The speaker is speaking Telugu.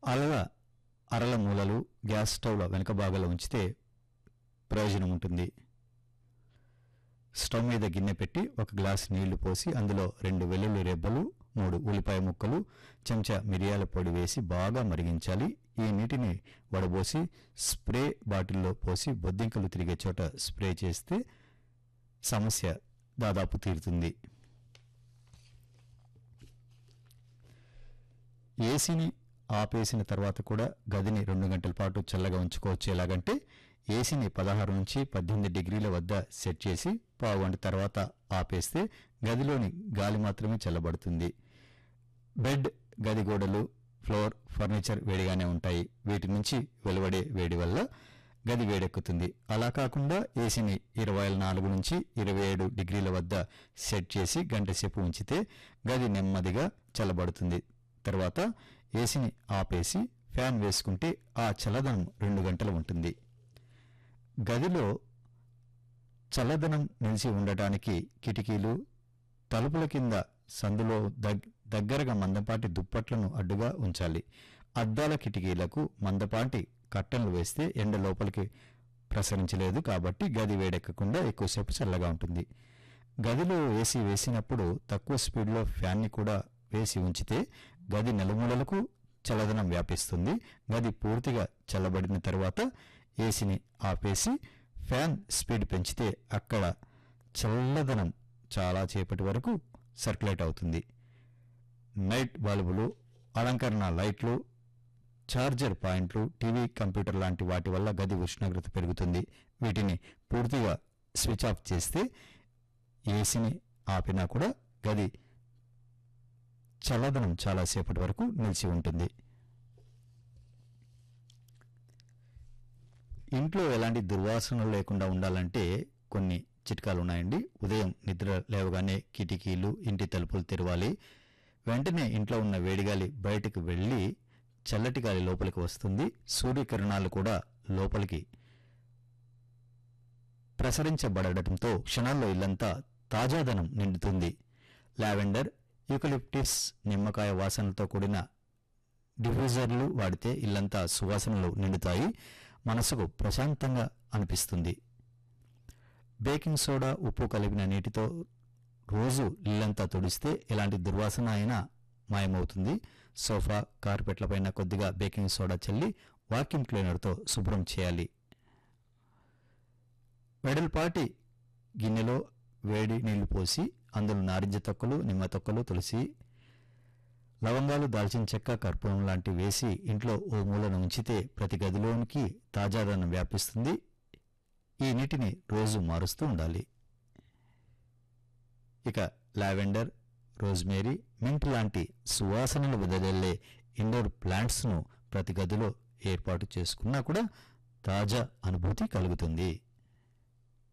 అలల అరల మూలలు గ్యాస్ స్టవ్ల వెనక భాగంలో ఉంచితే ప్రయోజనం ఉంటుంది స్టవ్ మీద గిన్నె పెట్టి ఒక గ్లాస్ నీళ్లు పోసి అందులో రెండు వెల్లుల్లి రెబ్బలు మూడు ఉల్లిపాయ ముక్కలు చెంచా మిరియాల పొడి వేసి బాగా మరిగించాలి ఈ నీటిని వడబోసి స్ప్రే బాటిల్లో పోసి బొద్దింకలు తిరిగే చోట స్ప్రే చేస్తే సమస్య దాదాపు తీరుతుంది ఏసీని ఆపేసిన తర్వాత కూడా గదిని రెండు గంటల పాటు చల్లగా ఉంచుకోవచ్చు ఎలాగంటే ఏసీని పదహారు నుంచి పద్దెనిమిది డిగ్రీల వద్ద సెట్ చేసి పావు గంట తర్వాత ఆపేస్తే గదిలోని గాలి మాత్రమే చల్లబడుతుంది బెడ్ గది గోడలు ఫ్లోర్ ఫర్నిచర్ వేడిగానే ఉంటాయి వీటి నుంచి వెలువడే వేడి వల్ల గది వేడెక్కుతుంది అలా కాకుండా ఏసీని ఇరవై నాలుగు నుంచి ఇరవై ఏడు డిగ్రీల వద్ద సెట్ చేసి గంట సేపు ఉంచితే గది నెమ్మదిగా చల్లబడుతుంది తర్వాత ఏసీని ఆపేసి ఫ్యాన్ వేసుకుంటే ఆ చల్లదనం రెండు గంటలు ఉంటుంది గదిలో చల్లదనం నిలిచి ఉండటానికి కిటికీలు తలుపుల కింద సందులో దగ్ దగ్గరగా మందపాటి దుప్పట్లను అడ్డుగా ఉంచాలి అద్దాల కిటికీలకు మందపాటి కట్టెలు వేస్తే ఎండ లోపలికి ప్రసరించలేదు కాబట్టి గది వేడెక్కకుండా ఎక్కువసేపు చల్లగా ఉంటుంది గదిలో ఏసీ వేసినప్పుడు తక్కువ స్పీడ్లో ఫ్యాన్ని కూడా వేసి ఉంచితే గది నలుమూలలకు చల్లదనం వ్యాపిస్తుంది గది పూర్తిగా చల్లబడిన తర్వాత ఏసీని ఆపేసి ఫ్యాన్ స్పీడ్ పెంచితే అక్కడ చల్లదనం చాలా చేపటి వరకు సర్క్యులేట్ అవుతుంది నైట్ బల్బులు అలంకరణ లైట్లు ఛార్జర్ పాయింట్లు టీవీ కంప్యూటర్ లాంటి వాటి వల్ల గది ఉష్ణోగ్రత పెరుగుతుంది వీటిని పూర్తిగా స్విచ్ ఆఫ్ చేస్తే ఏసీని ఆపినా కూడా గది చల్లదనం చాలాసేపటి వరకు నిలిచి ఉంటుంది ఇంట్లో ఎలాంటి దుర్వాసనలు లేకుండా ఉండాలంటే కొన్ని చిట్కాలు ఉన్నాయండి ఉదయం నిద్ర లేవగానే కిటికీలు ఇంటి తలుపులు తెరవాలి వెంటనే ఇంట్లో ఉన్న వేడిగాలి బయటకు వెళ్ళి చల్లటి గాలి లోపలికి వస్తుంది సూర్యకిరణాలు కూడా లోపలికి ప్రసరించబడటంతో క్షణాల్లో ఇల్లంతా తాజాదనం నిండుతుంది లావెండర్ యూకలిప్టిస్ నిమ్మకాయ వాసనలతో కూడిన డిఫ్యూజర్లు వాడితే ఇల్లంతా సువాసనలు నిండుతాయి మనసుకు ప్రశాంతంగా అనిపిస్తుంది బేకింగ్ సోడా ఉప్పు కలిపిన నీటితో రోజు ఇల్లంతా తుడిస్తే ఎలాంటి దుర్వాసన అయినా మాయమవుతుంది సోఫా కార్పెట్లపైన కొద్దిగా బేకింగ్ సోడా చల్లి వాక్యూమ్ క్లీనర్తో శుభ్రం చేయాలి వెడల్పాటి గిన్నెలో వేడి నీళ్లు పోసి అందులో నారింజ తొక్కలు నిమ్మ తొక్కలు తులసి లవంగాలు దాల్చిన చెక్క కర్పూరం లాంటివి వేసి ఇంట్లో ఓ మూలను ఉంచితే ప్రతి గదిలోనికి తాజాదనం వ్యాపిస్తుంది ఈ నీటిని రోజు మారుస్తూ ఉండాలి ఇక లావెండర్ రోజ్మేరీ మింట్ లాంటి సువాసనలు వెదజల్లే ఇండోర్ ప్లాంట్స్ను ప్రతి గదిలో ఏర్పాటు చేసుకున్నా కూడా తాజా అనుభూతి కలుగుతుంది